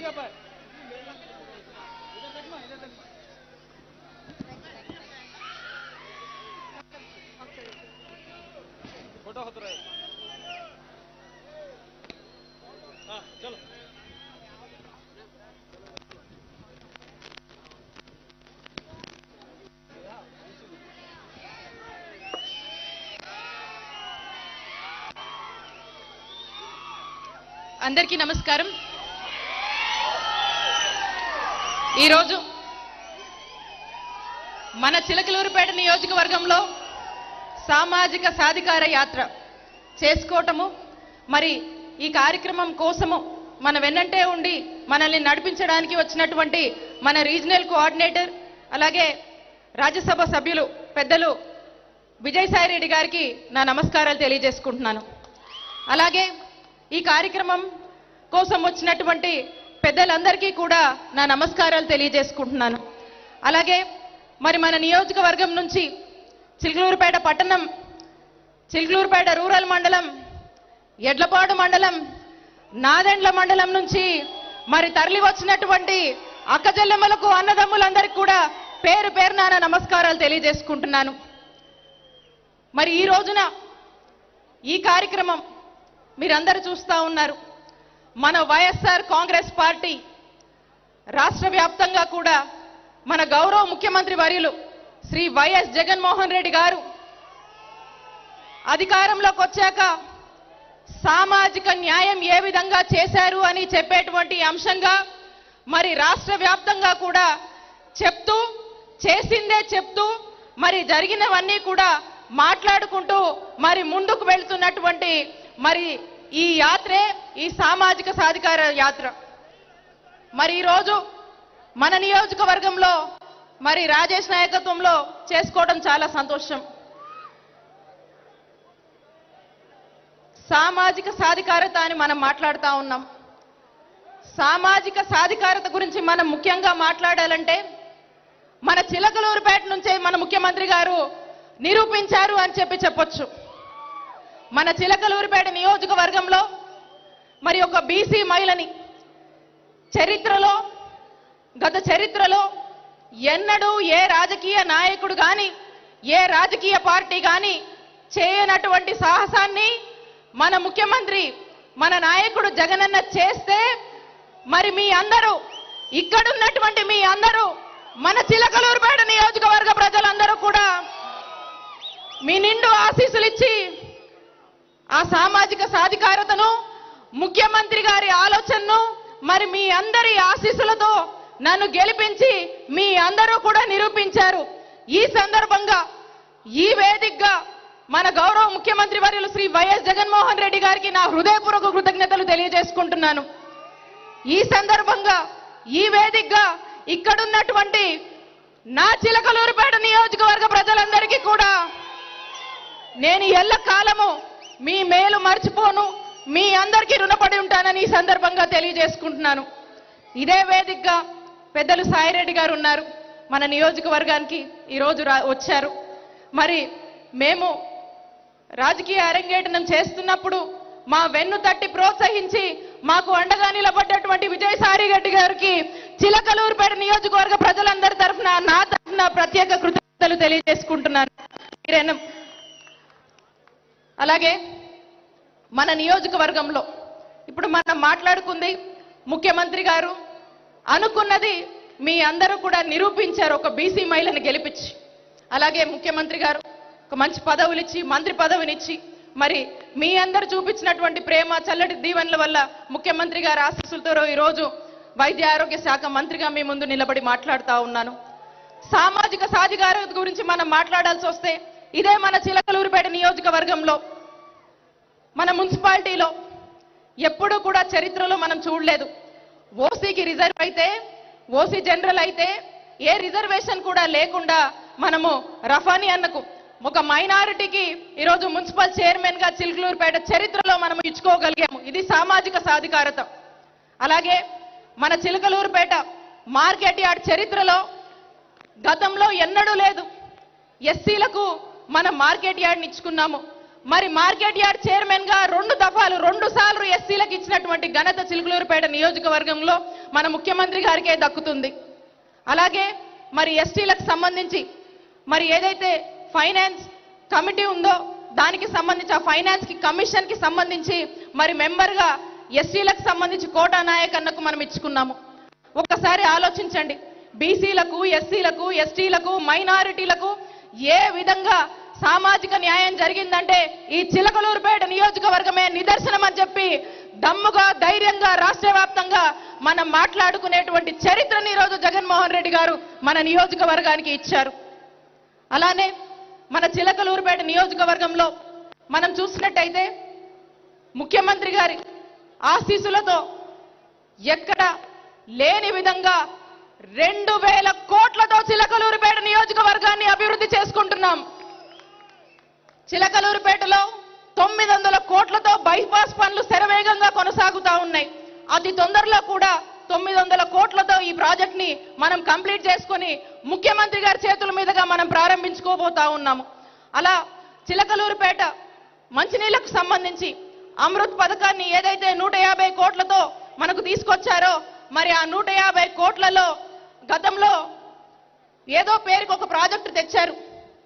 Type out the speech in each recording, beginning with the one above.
photo होत रहे हाँ चलो అందరికీ నమస్కారం ఈరోజు మన చిలకలూరుపేట నియోజకవర్గంలో సామాజిక సాధికార యాత్ర చేసుకోవటము మరి ఈ కార్యక్రమం కోసము మన వెన్నంటే ఉండి మనల్ని నడిపించడానికి వచ్చినటువంటి మన రీజనల్ కోఆర్డినేటర్ అలాగే రాజ్యసభ సభ్యులు పెద్దలు విజయసాయి రెడ్డి గారికి నా నమస్కారాలు తెలియజేసుకుంటున్నాను అలాగే ఈ కార్యక్రమం కోసం వచ్చినటువంటి పెద్దలందరికీ కూడా నా నమస్కారాలు తెలియజేసుకుంటున్నాను అలాగే మరి మన నియోజకవర్గం నుంచి చిలుకలూరుపేట పట్టణం చిలుకలూరుపేట రూరల్ మండలం ఎడ్లపాడు మండలం నాదెండ్ల మండలం నుంచి మరి తరలి వచ్చినటువంటి అక్కచెల్లెమ్మలకు అన్నదమ్ములందరికీ కూడా పేరు పేరున నా నమస్కారాలు తెలియజేసుకుంటున్నాను మరి ఈ రోజున ఈ కార్యక్రమం మీరందరూ చూస్తా ఉన్నారు మన వైఎస్ఆర్ కాంగ్రెస్ పార్టీ రాష్ట్ర వ్యాప్తంగా కూడా మన గౌరవ ముఖ్యమంత్రి వర్యులు శ్రీ వైఎస్ జగన్మోహన్ రెడ్డి గారు అధికారంలోకి వచ్చాక సామాజిక న్యాయం ఏ విధంగా చేశారు అని చెప్పేటువంటి అంశంగా మరి రాష్ట్ర వ్యాప్తంగా కూడా చెప్తూ చేసిందే చెప్తూ మరి జరిగినవన్నీ కూడా మాట్లాడుకుంటూ మరి ముందుకు వెళ్తున్నటువంటి మరి ఈ యాత్రే ఈ సామాజిక సాధికార యాత్ర మరి ఈరోజు మన నియోజకవర్గంలో మరి రాజేష్ నాయకత్వంలో చేసుకోవడం చాలా సంతోషం సామాజిక సాధికారత అని మనం మాట్లాడుతా ఉన్నాం సామాజిక సాధికారత గురించి మనం ముఖ్యంగా మాట్లాడాలంటే మన చిలకలూరుపేట నుంచే మన ముఖ్యమంత్రి గారు నిరూపించారు అని చెప్పి చెప్పొచ్చు మన చిలకలూరుపేట నియోజకవర్గంలో మరి ఒక బీసీ మహిళని చరిత్రలో గత చరిత్రలో ఎన్నడూ ఏ రాజకీయ నాయకుడు గాని ఏ రాజకీయ పార్టీ గాని చేయనటువంటి సాహసాన్ని మన ముఖ్యమంత్రి మన నాయకుడు జగనన్న చేస్తే మరి మీ అందరూ ఇక్కడున్నటువంటి మీ అందరూ మన చిలకలూరుపేట నియోజకవర్గ ప్రజలందరూ కూడా మీ నిండు ఆశీస్సులు ఇచ్చి ఆ సామాజిక సాధికారతను ముఖ్యమంత్రి గారి ఆలోచనను మరి మీ అందరి ఆశీస్సులతో నన్ను గెలిపించి మీ అందరూ కూడా నిరూపించారు ఈ సందర్భంగా ఈ వేదికగా మన గౌరవ ముఖ్యమంత్రి వర్యులు శ్రీ వైఎస్ జగన్మోహన్ రెడ్డి గారికి నా హృదయపూర్వక కృతజ్ఞతలు తెలియజేసుకుంటున్నాను ఈ సందర్భంగా ఈ వేదికగా ఇక్కడున్నటువంటి నా చిలకలూరుపేట నియోజకవర్గ ప్రజలందరికీ కూడా నేను ఎల్ల కాలము మీ మేలు మర్చిపోను మీ అందరికీ రుణపడి ఉంటానని ఈ సందర్భంగా తెలియజేసుకుంటున్నాను ఇదే వేదికగా పెద్దలు సాయిరెడ్డి గారు ఉన్నారు మన నియోజకవర్గానికి ఈరోజు రా వచ్చారు మరి మేము రాజకీయ అరంగేటనం చేస్తున్నప్పుడు మా వెన్ను తట్టి ప్రోత్సహించి మాకు అండగా నిలబడ్డటువంటి విజయసాయి రెడ్డి గారికి చిలకలూరుపేట నియోజకవర్గ ప్రజలందరి తరఫున నా తరఫున ప్రత్యేక కృతజ్ఞతలు తెలియజేసుకుంటున్నాను మీరేనా అలాగే మన నియోజకవర్గంలో ఇప్పుడు మనం మాట్లాడుకుంది ముఖ్యమంత్రి గారు అనుకున్నది మీ అందరూ కూడా నిరూపించారు ఒక బీసీ మహిళని గెలిపించి అలాగే ముఖ్యమంత్రి గారు ఒక మంచి పదవులు ఇచ్చి మంత్రి పదవినిచ్చి మరి మీ అందరు చూపించినటువంటి ప్రేమ చల్లటి దీవెనల వల్ల ముఖ్యమంత్రి గారి ఆశీస్సులతో ఈరోజు వైద్య ఆరోగ్య శాఖ మంత్రిగా మీ ముందు నిలబడి మాట్లాడుతా ఉన్నాను సామాజిక సాధికారత గురించి మనం మాట్లాడాల్సి వస్తే ఇదే మన చిలకలూరుపేట నియోజకవర్గంలో మన మున్సిపాలిటీలో ఎప్పుడూ కూడా చరిత్రలో మనం చూడలేదు ఓసీకి రిజర్వ్ అయితే ఓసీ జనరల్ అయితే ఏ రిజర్వేషన్ కూడా లేకుండా మనము రఫానీ అన్నకు ఒక మైనారిటీకి ఈరోజు మున్సిపల్ చైర్మన్ గా చిలుకలూరుపేట చరిత్రలో మనం ఇచ్చుకోగలిగాము ఇది సామాజిక సాధికారత అలాగే మన చిలకలూరుపేట మార్కెట్ యార్డ్ చరిత్రలో గతంలో ఎన్నడూ లేదు ఎస్సీలకు మనం మార్కెట్ యార్డ్ ఇచ్చుకున్నాము మరి మార్కెట్ యార్డ్ చైర్మన్ గా రెండు దఫాలు రెండు సార్లు ఎస్సీలకు ఇచ్చినటువంటి ఘనత చిలుకలూరుపేట నియోజకవర్గంలో మన ముఖ్యమంత్రి గారికే దక్కుతుంది అలాగే మరి ఎస్టీలకు సంబంధించి మరి ఏదైతే ఫైనాన్స్ కమిటీ ఉందో దానికి సంబంధించి ఆ ఫైనాన్స్ కి కమిషన్ కి సంబంధించి మరి మెంబర్ గా ఎస్సీలకు సంబంధించి కోటా నాయక్ అన్నకు మనం ఇచ్చుకున్నాము ఒక్కసారి ఆలోచించండి బీసీలకు ఎస్సీలకు ఎస్టీలకు మైనారిటీలకు ఏ విధంగా సామాజిక న్యాయం జరిగిందంటే ఈ చిలకలూరుపేట నియోజకవర్గమే నిదర్శనం అని చెప్పి దమ్ముగా ధైర్యంగా రాష్ట్ర వ్యాప్తంగా మనం మాట్లాడుకునేటువంటి చరిత్రని ఈ రోజు జగన్మోహన్ రెడ్డి గారు మన నియోజకవర్గానికి ఇచ్చారు అలానే మన చిలకలూరుపేట నియోజకవర్గంలో మనం చూసినట్టయితే ముఖ్యమంత్రి గారి ఆశీస్సులతో ఎక్కడ లేని విధంగా రెండు వేల కోట్లతో చిలకలూరుపేట నియోజకవర్గాన్ని అభివృద్ధి చేసుకుంటున్నాం చిలకలూరుపేటలో తొమ్మిది వందల కోట్లతో బైపాస్ పనులు శరవేగంగా కొనసాగుతా ఉన్నాయి అతి తొందరలో కూడా తొమ్మిది వందల కోట్లతో ఈ ప్రాజెక్ట్ ని మనం కంప్లీట్ చేసుకొని ముఖ్యమంత్రి గారి చేతుల మీదుగా మనం ప్రారంభించుకోబోతా ఉన్నాము అలా చిలకలూరుపేట మంచినీళ్లకు సంబంధించి అమృత్ పథకాన్ని ఏదైతే నూట యాభై కోట్లతో మనకు తీసుకొచ్చారో మరి ఆ నూట యాభై కోట్లలో గతంలో ఏదో పేరుకి ఒక ప్రాజెక్టు తెచ్చారు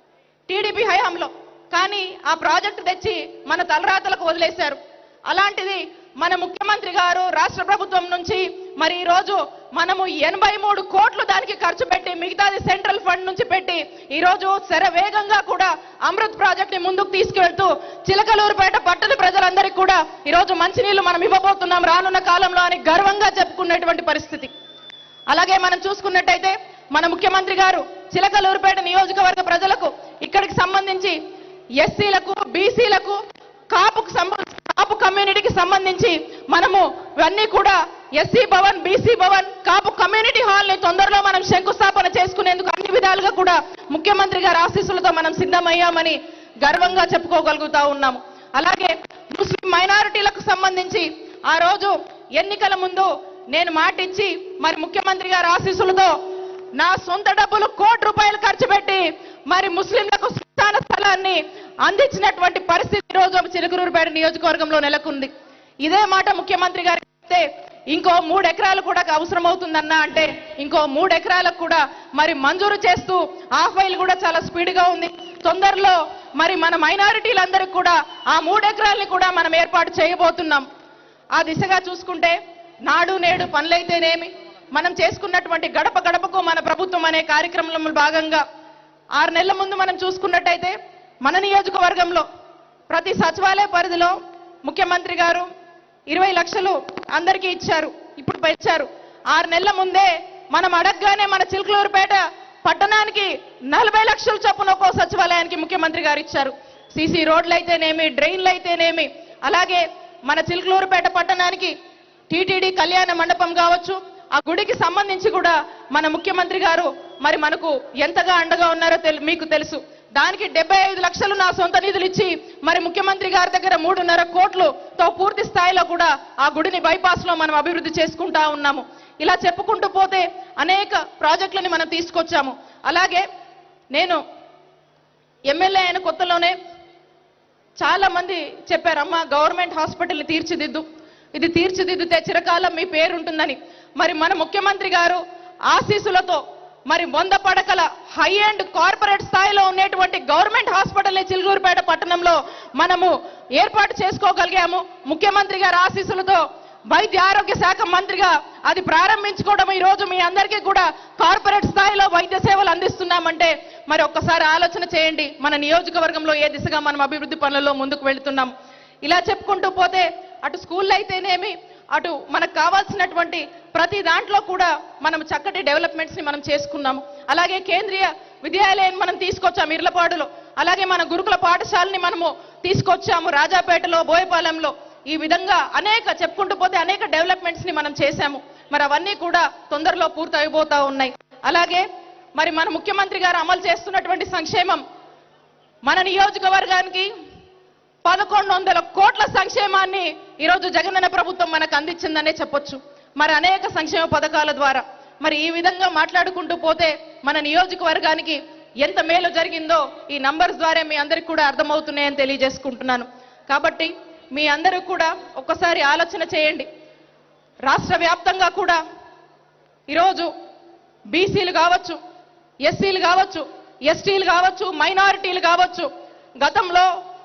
టీడీపీ హయాంలో కానీ ఆ ప్రాజెక్టు తెచ్చి మన తలరాతలకు వదిలేశారు అలాంటిది మన ముఖ్యమంత్రి గారు రాష్ట్ర ప్రభుత్వం నుంచి మరి ఈ రోజు మనము ఎనభై మూడు కోట్లు దానికి ఖర్చు పెట్టి మిగతాది సెంట్రల్ ఫండ్ నుంచి పెట్టి ఈ రోజు శరవేగంగా కూడా అమృత్ ప్రాజెక్ట్ ని ముందుకు తీసుకువెళ్తూ చిలకలూరుపేట పట్టణ ప్రజలందరికీ కూడా ఈ రోజు మంచినీళ్లు మనం ఇవ్వబోతున్నాం రానున్న కాలంలో అని గర్వంగా చెప్పుకునేటువంటి పరిస్థితి అలాగే మనం చూసుకున్నట్టయితే మన ముఖ్యమంత్రి గారు చిలకలూరుపేట నియోజకవర్గ ప్రజలకు ఇక్కడికి సంబంధించి ఎస్సీలకు బీసీలకు కాపుకు సంబ- కాపు కమ్యూనిటీకి సంబంధించి మనము ఇవన్నీ కూడా SC Bhavan BC Bhavan Kapu community hall ని తొందరలో మనం శంకుస్థాపన చేసుకునేందుకు అన్ని విధాలుగా కూడా ముఖ్యమంత్రి గారి ఆశీస్సులతో మనం సిద్ధమయ్యామని గర్వంగా చెప్పుకోగలుగుతా ఉన్నాము అలాగే ముస్లిం మైనారిటీలకు సంబంధించి ఆ రోజు ఎన్నికల ముందు నేను మాటిచ్చి మరి ముఖ్యమంత్రి గారి ఆశీస్సులతో నా సొంత డబ్బులు కోటి రూపాయలు ఖర్చు పెట్టి మరి ముస్లింలకు శ్మశాన స్థలాన్ని అందించినటువంటి పరిస్థితి ఈ రోజు చిలుకూరుపేట నియోజకవర్గంలో నెలకొంది ఇదే మాట ముఖ్యమంత్రి గారికి చెప్తే ఇంకో మూడు ఎకరాలు కూడా అవసరం అవుతుందన్నా అంటే ఇంకో మూడు ఎకరాలకు కూడా మరి మంజూరు చేస్తూ ఆ ఫైల్ కూడా చాలా స్పీడ్ గా ఉంది తొందరలో మరి మన మైనారిటీలందరికీ కూడా ఆ మూడు ఎకరాలని కూడా మనం ఏర్పాటు చేయబోతున్నాం ఆ దిశగా చూసుకుంటే నాడు నేడు పనులైతేనేమి మనం చేసుకున్నటువంటి గడప గడపకు మన ప్రభుత్వం అనే కార్యక్రమంలో భాగంగా ఆరు నెలల ముందు మనం చూసుకున్నట్టయితే మన నియోజకవర్గంలో ప్రతి సచివాలయ పరిధిలో ముఖ్యమంత్రి గారు ఇరవై లక్షలు అందరికీ ఇచ్చారు ఇప్పుడు పెంచారు ఆరు నెలల ముందే మనం అడగగానే మన చిలుకలూరుపేట పట్టణానికి నలభై లక్షల చొప్పున ఒక్కో సచివాలయానికి ముఖ్యమంత్రి గారు ఇచ్చారు సీసీ రోడ్లు అయితేనేమి డ్రైన్లు అయితేనేమి అలాగే మన చిలుకలూరుపేట పట్టణానికి టీటీడీ కళ్యాణ మండపం కావచ్చు ఆ గుడికి సంబంధించి కూడా మన ముఖ్యమంత్రి గారు మరి మనకు ఎంతగా అండగా ఉన్నారో తెలు- మీకు తెలుసు దానికి డెబ్బై ఐదు లక్షలు నా సొంత నిధులు ఇచ్చి మరి ముఖ్యమంత్రి గారి దగ్గర మూడున్నర కోట్లుతో పూర్తి స్థాయిలో కూడా ఆ గుడిని బైపాస్ లో మనం అభివృద్ధి చేసుకుంటా ఉన్నాము ఇలా చెప్పుకుంటూ పోతే అనేక ప్రాజెక్టులని మనం తీసుకొచ్చాము అలాగే నేను ఎమ్మెల్యే అయిన కొత్తలోనే చాలా మంది చెప్పారు అమ్మా గవర్నమెంట్ హాస్పిటల్ని తీర్చిదిద్దు ఇది తీర్చిదిద్దితే చిరకాలం మీ పేరు ఉంటుందని మరి మన ముఖ్యమంత్రి గారు ఆశీస్సులతో మరి వంద పడకల హై అండ్ కార్పొరేట్ స్థాయిలో ఉండేటువంటి గవర్నమెంట్ హాస్పిటల్ని చిలుగురుపేట పట్టణంలో మనము ఏర్పాటు చేసుకోగలిగాము ముఖ్యమంత్రి గారి ఆశీస్సులతో వైద్య ఆరోగ్య శాఖ మంత్రిగా అది ప్రారంభించుకోవడం ఈ రోజు మీ అందరికీ కూడా కార్పొరేట్ స్థాయిలో వైద్య సేవలు అందిస్తున్నామంటే మరి ఒక్కసారి ఆలోచన చేయండి మన నియోజకవర్గంలో ఏ దిశగా మనం అభివృద్ధి పనులలో ముందుకు వెళుతున్నాం ఇలా చెప్పుకుంటూ పోతే అటు స్కూల్ అయితేనేమి అటు మనకు కావాల్సినటువంటి ప్రతి దాంట్లో కూడా మనం చక్కటి డెవలప్మెంట్స్ ని మనం చేసుకున్నాము అలాగే కేంద్రీయ విద్యాలయాన్ని మనం తీసుకొచ్చాము ఇర్లపాడులో అలాగే మన గురుకుల పాఠశాలని మనము తీసుకొచ్చాము రాజాపేటలో బోయపాలెంలో ఈ విధంగా అనేక చెప్పుకుంటూ పోతే అనేక డెవలప్మెంట్స్ ని మనం చేశాము మరి అవన్నీ కూడా తొందరలో పూర్తి అయిపోతా ఉన్నాయి అలాగే మరి మన ముఖ్యమంత్రి గారు అమలు చేస్తున్నటువంటి సంక్షేమం మన నియోజకవర్గానికి పదకొండు వందల కోట్ల సంక్షేమాన్ని ఈరోజు జగనన్న ప్రభుత్వం మనకు అందించిందనే చెప్పొచ్చు మరి అనేక సంక్షేమ పథకాల ద్వారా మరి ఈ విధంగా మాట్లాడుకుంటూ పోతే మన నియోజకవర్గానికి ఎంత మేలు జరిగిందో ఈ నంబర్స్ ద్వారా మీ అందరికి కూడా అర్థమవుతున్నాయని తెలియజేసుకుంటున్నాను కాబట్టి మీ అందరూ కూడా ఒక్కసారి ఆలోచన చేయండి రాష్ట్ర వ్యాప్తంగా కూడా ఈరోజు బీసీలు కావచ్చు ఎస్సీలు కావచ్చు ఎస్టీలు కావచ్చు మైనారిటీలు కావచ్చు గతంలో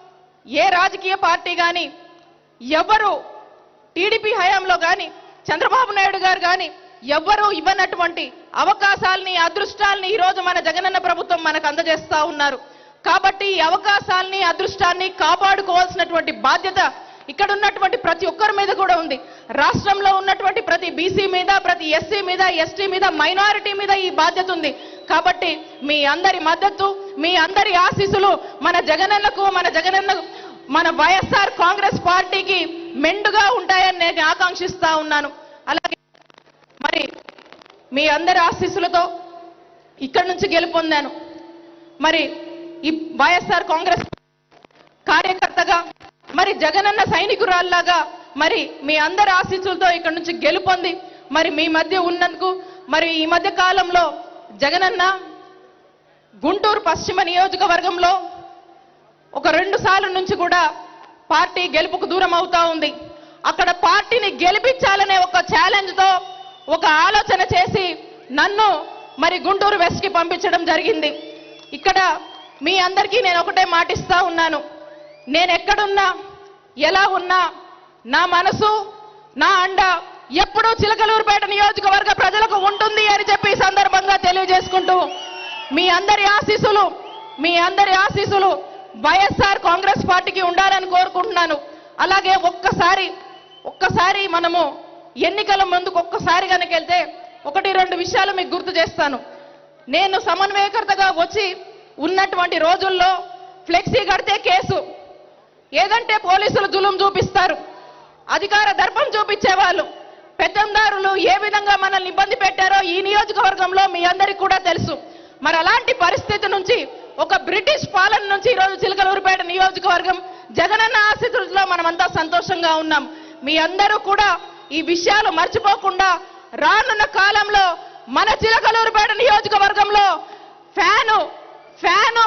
ఏ రాజకీయ పార్టీ కానీ ఎవరు టీడీపీ హయాంలో కానీ చంద్రబాబు నాయుడు గారు కానీ ఎవ్వరూ ఇవ్వనటువంటి అవకాశాలని అదృష్టాల్ని ఈ రోజు మన జగనన్న ప్రభుత్వం మనకు అందజేస్తా ఉన్నారు కాబట్టి ఈ అవకాశాల్ని అదృష్టాన్ని కాపాడుకోవాల్సినటువంటి బాధ్యత ఇక్కడ ఉన్నటువంటి ప్రతి ఒక్కరి మీద కూడా ఉంది రాష్ట్రంలో ఉన్నటువంటి ప్రతి బీసీ మీద ప్రతి ఎస్సీ మీద ఎస్టీ మీద మైనారిటీ మీద ఈ బాధ్యత ఉంది కాబట్టి మీ అందరి మద్దతు మీ అందరి ఆశీస్సులు మన జగనన్నకు మన జగనన్న మన వైఎస్ఆర్ కాంగ్రెస్ పార్టీకి మెండుగా ఉంటాయని నేను ఆకాంక్షిస్తా ఉన్నాను అలాగే మరి మీ అందరి ఆశీస్సులతో ఇక్కడి నుంచి గెలుపొందాను మరి ఈ వైఎస్ఆర్ కాంగ్రెస్ కార్యకర్తగా మరి జగనన్న సైనికురాల్లాగా మరి మీ అందరి ఆశీస్సులతో ఇక్కడి నుంచి గెలుపొంది మరి మీ మధ్య ఉన్నందుకు మరి ఈ మధ్య కాలంలో జగనన్న గుంటూరు పశ్చిమ నియోజకవర్గంలో ఒక రెండు సార్లు నుంచి కూడా పార్టీ గెలుపుకు దూరం అవుతా ఉంది అక్కడ పార్టీని గెలిపించాలనే ఒక ఛాలెంజ్ తో ఒక ఆలోచన చేసి నన్ను మరి గుంటూరు వెస్ట్ కి పంపించడం జరిగింది ఇక్కడ మీ అందరికీ నేను ఒకటే మాటిస్తా ఉన్నాను నేను ఎక్కడున్నా ఎలా ఉన్నా నా మనసు నా అండ ఎప్పుడూ చిలకలూరుపేట నియోజకవర్గ ప్రజలకు ఉంటుంది అని చెప్పి ఈ సందర్భంగా తెలియజేసుకుంటూ మీ అందరి ఆశీస్సులు మీ అందరి ఆశీస్సులు వైఎస్ఆర్ కాంగ్రెస్ పార్టీకి ఉండాలని కోరుకుంటున్నాను అలాగే ఒక్కసారి ఒక్కసారి మనము ఎన్నికల ముందుకు ఒక్కసారి కనుక వెళ్తే ఒకటి రెండు విషయాలు మీకు గుర్తు చేస్తాను నేను సమన్వయకర్తగా వచ్చి ఉన్నటువంటి రోజుల్లో ఫ్లెక్సీ కడితే కేసు ఏదంటే పోలీసులు జులుం చూపిస్తారు అధికార దర్పం చూపించేవాళ్ళు పెత్తందారులు ఏ విధంగా మనల్ని ఇబ్బంది పెట్టారో ఈ నియోజకవర్గంలో మీ అందరికీ కూడా తెలుసు మరి అలాంటి పరిస్థితి నుంచి ఒక బ్రిటిష్ పాలన నుంచి ఈరోజు చిలకలూరుపేట నియోజకవర్గం జగనన్న ఆశీస్సులతో మనమంతా సంతోషంగా ఉన్నాం మీ అందరూ కూడా ఈ విషయాలు మర్చిపోకుండా రానున్న కాలంలో మన చిలకలూరుపేట నియోజకవర్గంలో ఫ్యాను ఫ్యాను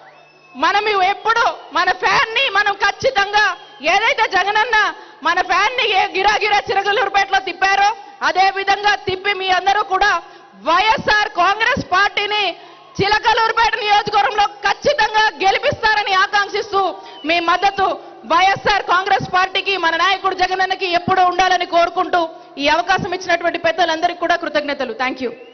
మనం ఎప్పుడు మన ఫ్యాన్ ని మనం ఖచ్చితంగా ఏదైతే జగనన్న మన ఫ్యాన్ ని ఏ గిరాగిరా చిరగలూరుపేటలో తిప్పారో అదే విధంగా తిప్పి మీ అందరూ కూడా వైఎస్ఆర్ కాంగ్రెస్ పార్టీని చిలకలూరుపేట నియోజకవర్గంలో ఖచ్చితంగా గెలిపిస్తారని ఆకాంక్షిస్తూ మీ మద్దతు వైఎస్ఆర్ కాంగ్రెస్ పార్టీకి మన నాయకుడు జగనన్నకి ఎప్పుడూ ఉండాలని కోరుకుంటూ ఈ అవకాశం ఇచ్చినటువంటి పెద్దలందరికీ కూడా కృతజ్ఞతలు థ్యాంక్ యూ